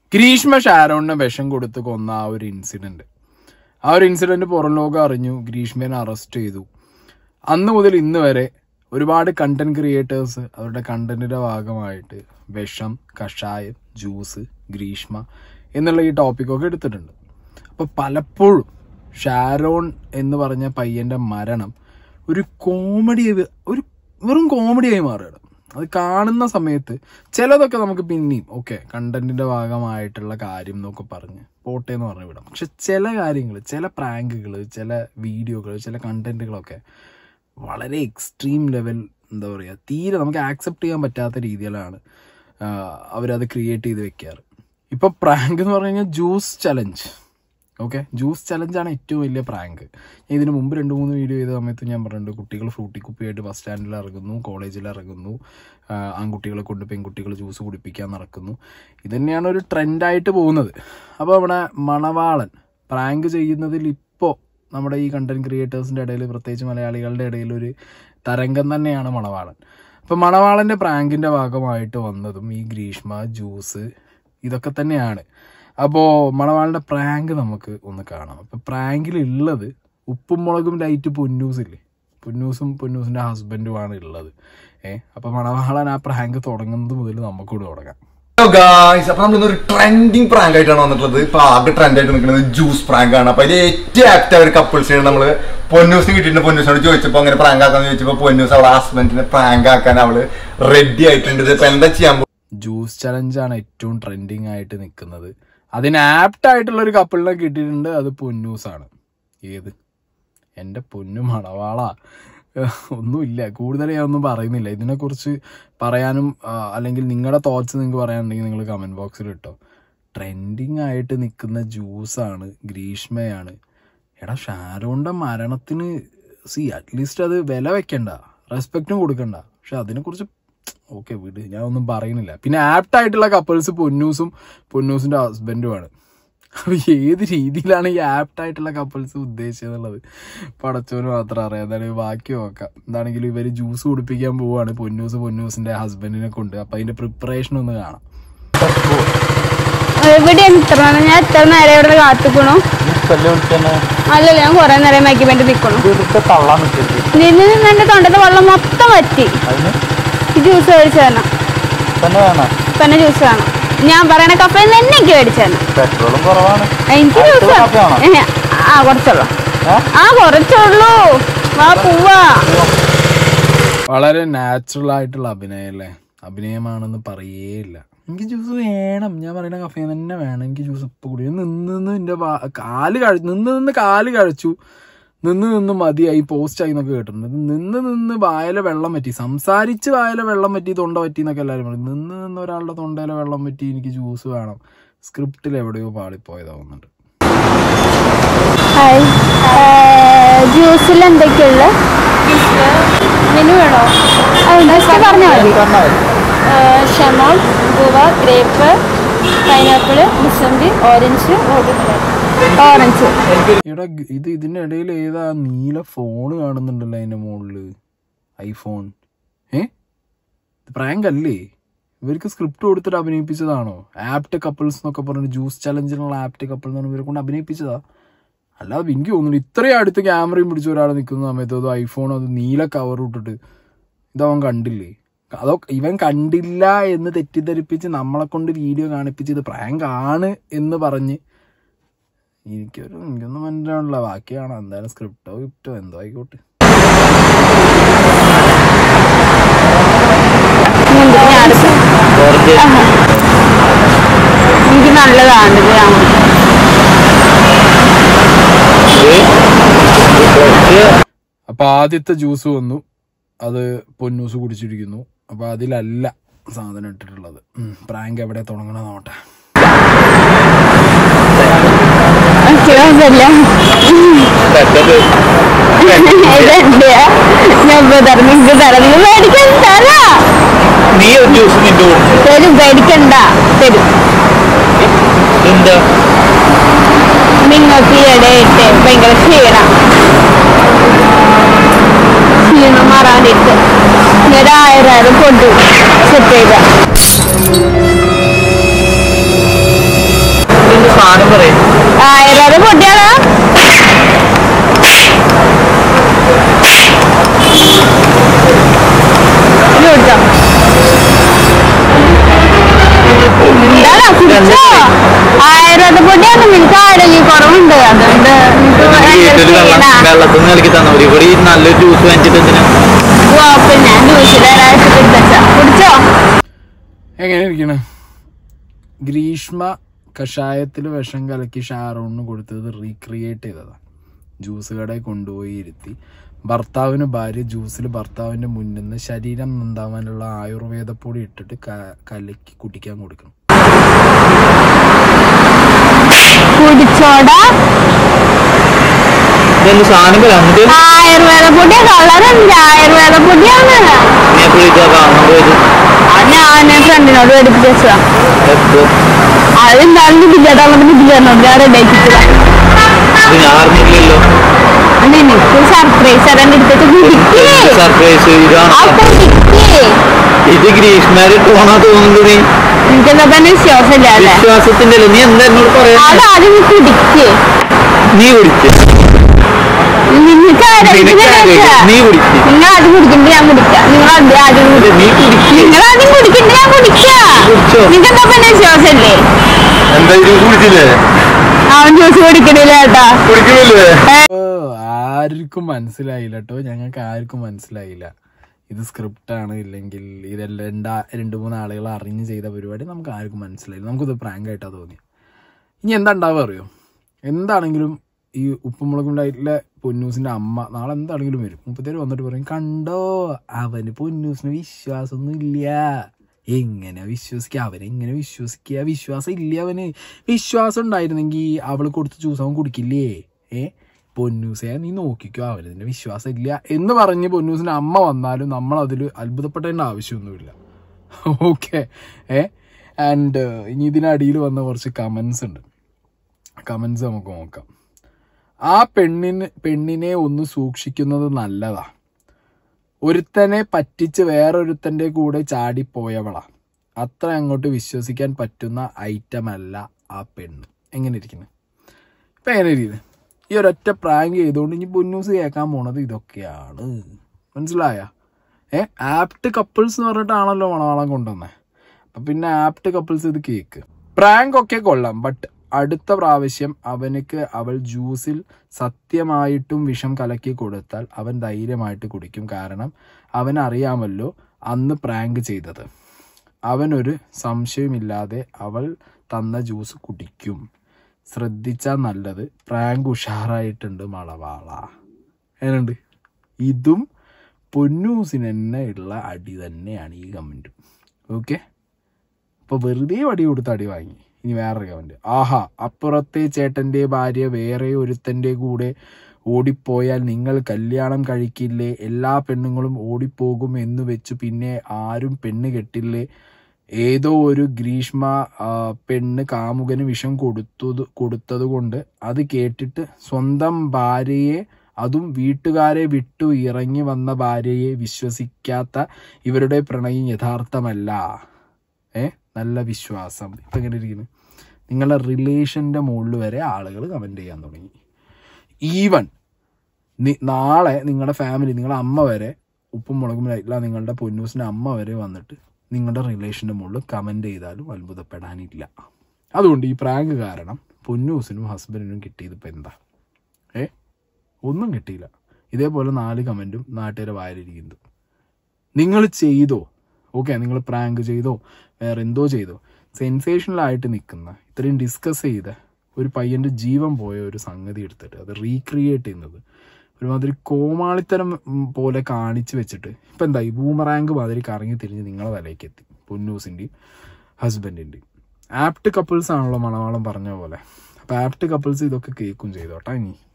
ഗ്രീഷ്മ ഷാരോണിനെ വിഷം കൊടുത്ത് കൊന്ന ആ ഒരു ഇൻസിഡന്റ് ആ ഒരു ഇൻസിഡന്റ് പുറം ലോകം അറിഞ്ഞു ഗ്രീഷ്മേനെ അറസ്റ്റ് ചെയ്തു അന്ന് മുതൽ ഇന്ന് വരെ ഒരുപാട് കണ്ടന്റ് ക്രിയേറ്റേഴ്സ് അവരുടെ കണ്ടന്റിന്റെ ഭാഗമായിട്ട് വിഷം കഷായം ജ്യൂസ് ഗ്രീഷ്മ എന്നുള്ള ഈ ടോപ്പിക്കൊക്കെ എടുത്തിട്ടുണ്ട് അപ്പൊ പലപ്പോഴും ഷാരോൺ എന്ന് പറഞ്ഞ പയ്യന്റെ മരണം ഒരു കോമഡി ഒരു വെറും കോമഡിയായി മാറുകയാണ് അത് കാണുന്ന സമയത്ത് ചിലതൊക്കെ നമുക്ക് പിന്നെയും ഓക്കെ കണ്ടന്റിന്റെ ഭാഗമായിട്ടുള്ള കാര്യം എന്നൊക്കെ പറഞ്ഞ് പോട്ടെ എന്ന് പറഞ്ഞു വിടാം പക്ഷെ ചില കാര്യങ്ങൾ ചില പ്രാങ്കുകൾ ചില വീഡിയോകൾ ചില കണ്ടന്റുകളൊക്കെ വളരെ എക്സ്ട്രീം ലെവൽ എന്താ പറയുക തീരെ നമുക്ക് ആക്സെപ്റ്റ് ചെയ്യാൻ പറ്റാത്ത രീതിയിലാണ് ആഹ് അവരത് ക്രിയേറ്റ് ചെയ്ത് വെക്കാറ് ഇപ്പൊ പ്രാങ്ക് എന്ന് പറഞ്ഞു കഴിഞ്ഞാൽ ജ്യൂസ് ചലഞ്ച് ഓക്കെ ജ്യൂസ് ചലഞ്ചാണ് ഏറ്റവും വലിയ പ്രാങ്ക് ഞാൻ ഇതിന് മുമ്പ് രണ്ട് മൂന്ന് വീഡിയോ ചെയ്ത സമയത്ത് ഞാൻ പറഞ്ഞിട്ടുണ്ട് കുട്ടികൾ ഫ്രൂട്ടി കുപ്പിയായിട്ട് ബസ് സ്റ്റാൻഡിൽ ഇറങ്ങുന്നു കോളേജിൽ ഇറങ്ങുന്നു ആഹ് ആൺകുട്ടികളെ കൊണ്ട് പെൺകുട്ടികൾ ജ്യൂസ് കുടിപ്പിക്കാൻ നടക്കുന്നു ഇത് തന്നെയാണ് ഒരു ട്രെൻഡായിട്ട് പോകുന്നത് അപ്പോൾ നമ്മുടെ മണവാളൻ പ്രാങ്ക് ചെയ്യുന്നതിൽ ഇപ്പോൾ നമ്മുടെ ഈ കണ്ടന്റ് ക്രിയേറ്റേഴ്സിൻ്റെ ഇടയിൽ പ്രത്യേകിച്ച് മലയാളികളുടെ ഇടയിൽ ഒരു തരംഗം തന്നെയാണ് മണവാളൻ അപ്പോൾ മണവാളൻ്റെ പ്രാങ്കിൻ്റെ ഭാഗമായിട്ട് വന്നതും ഈ ഗ്രീഷ്മ ജ്യൂസ് ഇതൊക്കെ തന്നെയാണ് അപ്പോൾ മണവാളിൻ്റെ പ്രാങ്ക് നമുക്ക് ഒന്ന് കാണാം അപ്പോൾ പ്രാങ്കിലുള്ളത് ഉപ്പും മുളകും ലൈറ്റ് പൊന്നൂസ് ഇല്ലേ പൊന്നൂസും പൊന്നൂസിൻ്റെ ഹസ്ബൻഡുമാണ് ഉള്ളത് ഏ അപ്പോൾ മണവാളൻ ആ പ്രാങ്ക് തുടങ്ങുന്നത് മുതൽ നമുക്കൂടെ തുടങ്ങാം ഹലോ ഗായ്സ് അപ്പൊ നമ്മൾ ഒരു ട്രെൻഡിങ് പ്രാങ്ക് ആയിട്ടാണ് വന്നിട്ടുള്ളത് ഇപ്പൊ ആകെ ട്രെൻഡ് ആയിട്ട് നിൽക്കുന്നത് ജ്യൂസ് പ്രാങ്ക് ആണ് അപ്പൊ അതിൽ ഏറ്റവും ആക്ട് ഒരു കപ്പിൾസിന് നമ്മള് പൊന്നൂസിന് കിട്ടിയിട്ടുണ്ട് പൊന്നൂസിനോട് ചോദിച്ചപ്പോ അങ്ങനെ പ്രാങ്ക് ആക്കാന്ന് ചോദിച്ചപ്പോ പൊന്നൂസ് അവളെ ഹസ്ബൻഡിനെ പ്രാങ്ക് ആക്കാൻ അവള് റെഡി ആയിട്ടുണ്ട് ഇത് ഇപ്പൊ എന്താ ചെയ്യാൻ ജ്യൂസ് ചലഞ്ചാണ് ഏറ്റവും ട്രെൻഡിങ് ആയിട്ട് നിൽക്കുന്നത് അതിന് ആപ്റ്റ് ആയിട്ടുള്ള ഒരു കപ്പിളിനെ കിട്ടിയിട്ടുണ്ട് അത് പൊന്നൂസാണ് ഏത് എൻ്റെ പൊന്നു മണവാള ഒന്നുമില്ല കൂടുതൽ ഞാൻ ഒന്നും പറയുന്നില്ല ഇതിനെക്കുറിച്ച് പറയാനും ആ, അല്ലെങ്കിൽ നിങ്ങളുടെ തോട്ട്സ് നിങ്ങൾക്ക് പറയാനുണ്ടെങ്കിൽ നിങ്ങൾ കമൻറ്റ് ബോക്സിൽ ഇട്ടോ ട്രെൻഡിങ് ആയിട്ട് നിൽക്കുന്ന ജ്യൂസാണ് ഗ്രീഷ്മയാണ് എടാ ഷാരോണിൻ്റെ മരണത്തിന് സി അറ്റ്ലീസ്റ്റ് അത് വില വെക്കണ്ട റെസ്പെക്റ്റും കൊടുക്കണ്ട പക്ഷെ അതിനെക്കുറിച്ച് ഓക്കെ വിട് ഞാൻ ഒന്നും പറയുന്നില്ല പിന്നെ ആപ്റ്റ് ആയിട്ടുള്ള കപ്പിൾസ് പൊന്നൂസും പൊന്നൂസിന്റെ ഹസ്ബൻഡുമാണ് അപ്പൊ ഏത് രീതിയിലാണ് ഈ ആപ്റ്റ് ആയിട്ടുള്ള കപ്പിൾസ് ഉദ്ദേശിച്ചതെന്നുള്ളത് പടച്ചോന് മാത്രം അറിയാം എന്തായാലും ബാക്കി നോക്കാം എന്താണെങ്കിലും ഇവര് ജ്യൂസ് കുടിപ്പിക്കാൻ പോവാണ് പൊന്നൂസ് പൊന്നൂസിന്റെ ഹസ്ബൻഡിനെ കൊണ്ട് അപ്പൊ അതിന്റെ പ്രിപ്പറേഷൻ ഒന്ന് കാണാം എവിടെ എത്ര ഞാൻ എത്ര നേരം ഇവിടെ കാത്തുക്കണു അല്ലല്ല ഞാൻ കൊറേ നേരം മാക്കി വേണ്ടി നിക്കണു നിന്ന് നിന്ന് എന്റെ തൊണ്ടത്തെ വെള്ളം മൊത്തം വറ്റി ജ്യൂസ് മേടിച്ചു തരണം തന്നെ വേണം പിന്നെ ജ്യൂസ് വേണം ഞാൻ പറയണ കപ്പയിൽ നിന്ന് തന്നെ എനിക്ക് മേടിച്ചു തരണം പെട്രോളും കുറവാണ് എനിക്ക് ജ്യൂസ് കാപ്പി വേണോ? ഏ, ആ കുറച്ചുള്ളൂ ഏ? ആ കുറച്ചുള്ളൂ വാ പോവാ വളരെ നാച്ചുറൽ ആയിട്ടുള്ള അഭിനയം അല്ലേ അഭിനയമാണെന്ന് പറയേയില്ല എനിക്ക് ജ്യൂസ് വേണം ഞാൻ പറയുന്ന കഫേ തന്നെ വേണം എനിക്ക് ജ്യൂസ് ഇപ്പൊ കൂടി നിന്ന് നിന്ന് എന്റെ വാ- കാല് കഴി നിന്ന് നിന്ന് കാല് കഴിച്ചു നിന്ന് നിന്ന് മതിയായി പോസ്റ്റ് ആയി എന്നൊക്കെ കേട്ടിട്ടുണ്ട് നിന്ന് നിന്ന് വായല വെള്ളം പറ്റി സംസാരിച്ച് വായല വെള്ളം പറ്റി തൊണ്ട പറ്റി എന്നൊക്കെ എല്ലാവരും പറയും നിന്ന് നിന്ന് ഒരാളുടെ തൊണ്ടയിലെ വെള്ളം പറ്റി എനിക്ക് ജ്യൂസ് വേണം സ്ക്രിപ്റ്റിൽ എവിടെയോ പാളിപ്പോയതാവുന്നുണ്ട് ഹായ് ജ്യൂസിൽ എന്തൊക്കെയുള്ള മെനു വേണോ ജസ്റ്റ് പറഞ്ഞാൽ മതി ഷെമോൺ guava grape pineapple mosambi orange orange എടാ ഗ- ഇത് ഇതിന്റെ ഇടയിൽ ഏതാ നീല ഫോൺ കാണുന്നുണ്ടല്ലോ അതിന്റെ മുകളില് ഐഫോൺ ഏ പ്രാങ്ക് അല്ലേ ഇവർക്ക് സ്ക്രിപ്റ്റ് കൊടുത്തിട്ട് അഭിനയിപ്പിച്ചതാണോ ആപ്റ്റ് കപ്പിൾസ് എന്നൊക്കെ പറഞ്ഞിട്ട് ജ്യൂസ് ചലഞ്ചിനുള്ള ആപ്റ്റ് കപ്പിൾ എന്ന് പറഞ്ഞ ഇവരെ കൊണ്ട് അഭിനയിപ്പിച്ചതാ അല്ലാതെ എനിക്ക് തോന്നുന്നു ഇത്രയും അടുത്ത് ക്യാമറയും പിടിച്ച ഒരാൾ നിൽക്കുന്ന സമയത്ത് അത് ഐഫോൺ അത് നീല കവർ ഇട്ടിട്ട് ഇതവൻ കണ്ടില്ലേ അതോ ഇവൻ കണ്ടില്ല എന്ന് തെറ്റിദ്ധരിപ്പിച്ച് നമ്മളെ കൊണ്ട് വീഡിയോ കാണിപ്പിച്ച് ഇത് പ്രാങ്ക് ആണ് എന്ന് പറഞ്ഞ് എനിക്കൊരു എനിക്കൊന്നും മനസ്സിലാവണില്ല ബാക്കിയാണോ എന്തായാലും സ്ക്രിപ്റ്റോ ഗിഫ്റ്റോ എന്തോ ആയിക്കോട്ടെ എനിക്ക് നല്ലതാണ് ഇത് കാണാൻ. അപ്പൊ ആദ്യത്തെ ജ്യൂസ് വന്നു അത് പൊന്നൂസ് കുടിച്ചിരിക്കുന്നു അപ്പൊ അതിലല്ല സാധനം ഇട്ടിട്ടുള്ളത് പ്രാങ്ക് എവിടെ തുടങ്ങണം നോട്ടെ എനിക്ക് കുഴപ്പമില്ല. ഇതെന്താ? ഞാൻ ഇപ്പൊ തരാം, നിങ്ങക്ക് തരാം. നിങ്ങൾ മേടിക്കാൻ തരാ നീ ഒരു ജ്യൂസ് നിന്റെ കൂടെ തരും പേടിക്കണ്ട തരും എന്താ നിങ്ങൾക്ക് ഈ ഇടയിട്ട് ഭയങ്കര ക്ഷീണം ക്ഷീണം മാറാൻ വേണ്ടിയിട്ട് ഞാൻ ആയിരം കൊണ്ടു സെറ്റ് ചെയ്ത സാധനം പറയും ആയിരം പൊട്ടിയാലോ ഇത് കൊടുത്തോ. എന്താടാ, കുടിച്ചോ? ആയിരം പൊട്ടിയാണ് നിനക്ക് ആരോഗ്യ കുറവുണ്ട് അതുകൊണ്ട് നിനക്ക് വീട്ടിൽ adjust വെള്ളം ചെയ്യണം. വെള്ളത്തിൽ നിന്ന് കളിക്കി തന്നു ഇവിടെ ഈ നല്ലൊരു ജ്യൂസ് വാങ്ങിച്ചിട്ട് എന്തിനാ ഓ, പിന്നെ ജ്യൂസിലായിട്ട് കുടിച്ചോ എങ്ങനെ ഇരിക്കണ ഗ്രീഷ്മ കഷായത്തിൽ വിഷം കലക്കി ഷാറൂണിന് കൊടുത്തത് റീക്രിയേറ്റ് ചെയ്തതാ ജ്യൂസ് കടയിൽ കൊണ്ടുപോയി ഇരുത്തി ഭർത്താവിന് ഭാര്യ ജ്യൂസിൽ ഭർത്താവിന്റെ മുന്നിൽ നിന്ന് ശരീരം നന്നാവാനുള്ള ആയുർവേദ പൊടി ഇട്ടിട്ട് ക- കലക്കി കുടിക്കാൻ കൊടുക്കണം കുടിച്ചോടാ ഇതെന്ത് സാധനം പറയാം എന്നിട്ട് ആയുർവേദ പൊടിയാ കളറുണ്ട് ആയുർവേദ പൊടിയാണ് നീ എപ്പോഴും ഇതാ കാണാൻ പോയത് അത് ഞാൻ ഫ്രണ്ടിനോട് മേടിപ്പിച്ച് വെച്ചതാ എപ്പോ അത് എന്തായാലും ബിജാട്ടാണെന്ന് ബിജാറിനോട് ഞാൻ റെഡി ആക്കിയിട്ടില്ല ഇത് ഞാൻ അറിഞ്ഞില്ലല്ലോ നിനക്ക് സർപ്രൈസ് തരാൻ എടുത്തിട്ട് കുടിക്കേ സർപ്രൈസ് ഇതാണ് ആ കുടിക്കേ ഇത് ഗ്രീഷ്മാര് ടോണാ തോന്നുന്നത് നീ എനിക്കെന്താ തന്നെ വിശ്വാസമില്ല അല്ലേ വിശ്വാസത്തിന്റെ അല്ലേ നീ എന്താ എന്നോട് പറയാ അത് ആദ്യം നീ കുടിക്കേ നീ കുടിച്ച് നിനക്ക് നിനക്ക് ആരോഗ്യം. നീ കുടിക്ക് നിങ്ങൾ ആദ്യം കുടിക്കണ്ട ഞാൻ കുടിക്കാം നിങ്ങൾ ആദ്യം ആദ്യം കുടി- നീ കുടിക്ക് നിങ്ങൾ ആദ്യം കുടിക്കണ്ട ഞാൻ കുടിക്കാം കുടിച്ചോ. നിങ്ങൾക്ക് എന്താ പിന്നെ വിശ്വാസമില്ലേ എന്താ ജ്യൂസ് കുടിച്ചില്ലേ അവൻ ജ്യൂസ് കുടിക്കണില്ല കേട്ടാ കുടിക്കുന്നില്ലേ ഓ, ആർക്കും മനസ്സിലായില്ല കേട്ടോ ഞങ്ങൾക്ക് ആർക്കും മനസ്സിലായില്ല ഇത് സ്ക്രിപ്റ്റ് ആണ് ഇല്ലെങ്കിൽ ഇതെല്ലാം രണ്ടാ രണ്ട് മൂന്ന് ആളുകൾ അറിഞ്ഞ് ചെയ്ത പരിപാടി നമുക്ക് ആർക്കും മനസ്സിലായില്ല നമുക്കിത് പ്രാങ്ക് ആയിട്ടാ തോന്നി ഇനി എന്താ ഉണ്ടാവുക അറിയോ എന്താണെങ്കിലും ഈ ഉപ്പുമുളകും ഡയറ്റിലെ പൊന്നൂസിന്റെ അമ്മ നാളെ എന്താണെങ്കിലും വരും മുപ്പത്തേര് വന്നിട്ട് പറയും കണ്ടോ അവന് പൊന്നൂസിന് വിശ്വാസമൊന്നും ഇല്ല എങ്ങനെ വിശ്വസിക്കുക അവനെങ്ങനെ വിശ്വസിക്കുക വിശ്വാസം ഇല്ല അവന് വിശ്വാസം ഉണ്ടായിരുന്നെങ്കിൽ അവള് കൊടുത്ത് ജ്യൂസ് അവൻ കുടിക്കില്ലേ ഏ പൊന്നൂസെ നീ നോക്കിക്കോ അവനതിന്റെ വിശ്വാസം ഇല്ല എന്ന് പറഞ്ഞ് പൊന്നൂസിന്റെ അമ്മ വന്നാലും നമ്മൾ അതിൽ അത്ഭുതപ്പെടേണ്ട ആവശ്യമൊന്നുമില്ല ഓക്കെ ഏ ആൻഡ് ഇനി ഇതിനടിയിൽ വന്ന കുറച്ച് കമൻസ് ഉണ്ട് കമൻസ് നമുക്ക് നോക്കാം ആ പെണ്ണിന് പെണ്ണിനെ ഒന്ന് സൂക്ഷിക്കുന്നത് നല്ലതാ ഒരുത്തനെ പറ്റിച്ച് വേറൊരുത്തന്റെ കൂടെ ചാടിപ്പോയവളാ അത്ര അങ്ങോട്ട് വിശ്വസിക്കാൻ പറ്റുന്ന ഐറ്റം അല്ല ആ പെണ്ണ് എങ്ങനെ ഇരിക്കുന്നത് ഇപ്പൊ എങ്ങനെ ഇരിക്കുന്നത് ഈ ഒരൊറ്റ പ്രാങ്ക് ചെയ്തുകൊണ്ട് ഇനി പൊന്നൂസ് കേൾക്കാൻ പോണത് ഇതൊക്കെയാണ് മനസ്സിലായ ഏ ആപ്റ്റ് കപ്പിൾസ് എന്ന് പറഞ്ഞിട്ടാണല്ലോ മണവാളം കൊണ്ടുവന്നത് അപ്പൊ പിന്നെ ആപ്റ്റ് കപ്പിൾസ് ഇത് കേക്ക് പ്രാങ്ക് ഒക്കെ കൊള്ളാം ബട്ട് അടുത്ത പ്രാവശ്യം അവനക്ക് അവൾ ജ്യൂസിൽ സത്യമായിട്ടും വിഷം കലക്കി കൊടുത്താൽ അവൻ ധൈര്യമായിട്ട് കുടിക്കും കാരണം അവൻ അറിയാമല്ലോ അന്ന് പ്രാങ്ക് ചെയ്തത് അവനൊരു സംശയമില്ലാതെ അവൾ തന്ന ജ്യൂസ് കുടിക്കും ശ്രദ്ധിച്ചാൽ നല്ലത് പ്രാങ്ക് ഉഷാറായിട്ടുണ്ട് മളവാള എന്നുണ്ട് ഇതും പൊന്നൂസിന് തന്നെ ഉള്ള അടി തന്നെയാണ് ഈ കമൻറ്റും ഓക്കെ അപ്പോൾ വെറുതെ വടി കൊടുത്ത് അടി വാങ്ങി ഇനി വേറൊരു കമൻറ്റ് ആഹാ അപ്പുറത്തെ ചേട്ടൻ്റെ ഭാര്യ വേറെ ഒരുത്തൻ്റെ കൂടെ ഓടിപ്പോയാൽ നിങ്ങൾ കല്യാണം കഴിക്കില്ലേ എല്ലാ പെണ്ണുങ്ങളും ഓടിപ്പോകും എന്ന് വെച്ചു പിന്നെ ആരും പെണ്ണ് കെട്ടില്ലേ ഏതോ ഒരു ഗ്രീഷ്മ ആ, പെണ്ണ് കാമുകന് വിഷം കൊടുത്തത് കൊടുത്തത് കൊണ്ട് അത് കേട്ടിട്ട് സ്വന്തം ഭാര്യയെ അതും വീട്ടുകാരെ വിട്ടു ഇറങ്ങി വന്ന ഭാര്യയെ വിശ്വസിക്കാത്ത ഇവരുടെ പ്രണയം യഥാർത്ഥമല്ല ഏ നല്ല വിശ്വാസം ഇപ്പൊ എങ്ങനെ ഇരിക്കുന്നു നിങ്ങളുടെ റിലേഷന്റെ മുകളിൽ വരെ ആളുകൾ കമന്റ് ചെയ്യാൻ തുടങ്ങി ഈവൻ നാളെ നിങ്ങളുടെ ഫാമിലി നിങ്ങളുടെ അമ്മ വരെ ഉപ്പും മുളകും ഇല്ല നിങ്ങളുടെ പൊന്നൂസിന്റെ അമ്മ വരെ വന്നിട്ട് നിങ്ങളുടെ റിലേഷന്റെ മുകളിൽ കമന്റ് ചെയ്താലും അത്ഭുതപ്പെടാനില്ല അതുകൊണ്ട് ഈ പ്രാങ്ക് കാരണം പൊന്നൂസിനും ഹസ്ബൻഡിനും കിട്ടിയത് ഇപ്പം എന്താ ഏ ഒന്നും കിട്ടിയില്ല ഇതേപോലെ നാല് കമന്റും നാട്ടുകാരെ വാരിയിരിക്കുന്നത് നിങ്ങൾ ചെയ്തോ ഓക്കെ നിങ്ങൾ പ്രാങ്ക് ചെയ്തോ വേറെ എന്തോ ചെയ്തോ സെൻസേഷണൽ ആയിട്ട് നിൽക്കുന്ന ഇത്രയും ഡിസ്കസ് ചെയ്ത ഒരു പയ്യന്റെ ജീവൻ പോയ ഒരു സംഗതി എടുത്തിട്ട് അത് റീക്രിയേറ്റ് ചെയ്യുന്നത് ഒരുമാതിരി കോമാളിത്തരം ഉം, പോലെ കാണിച്ചു വെച്ചിട്ട് ഇപ്പം എന്താ ഈ ബൂമറാങ്ക് മാതിരി കറങ്ങി തിരിഞ്ഞ് നിങ്ങളെ തലയ്ക്ക് എത്തി പൊന്നൂസിൻ്റെയും ഹസ്ബൻഡിൻ്റെയും ആപ്റ്റ് കപ്പിൾസ് ആണല്ലോ മണവാളം പറഞ്ഞ പോലെ അപ്പം ആപ്റ്റ് കപ്പിൾസ് ഇതൊക്കെ കേൾക്കും ചെയ്തോട്ടാ ഇനി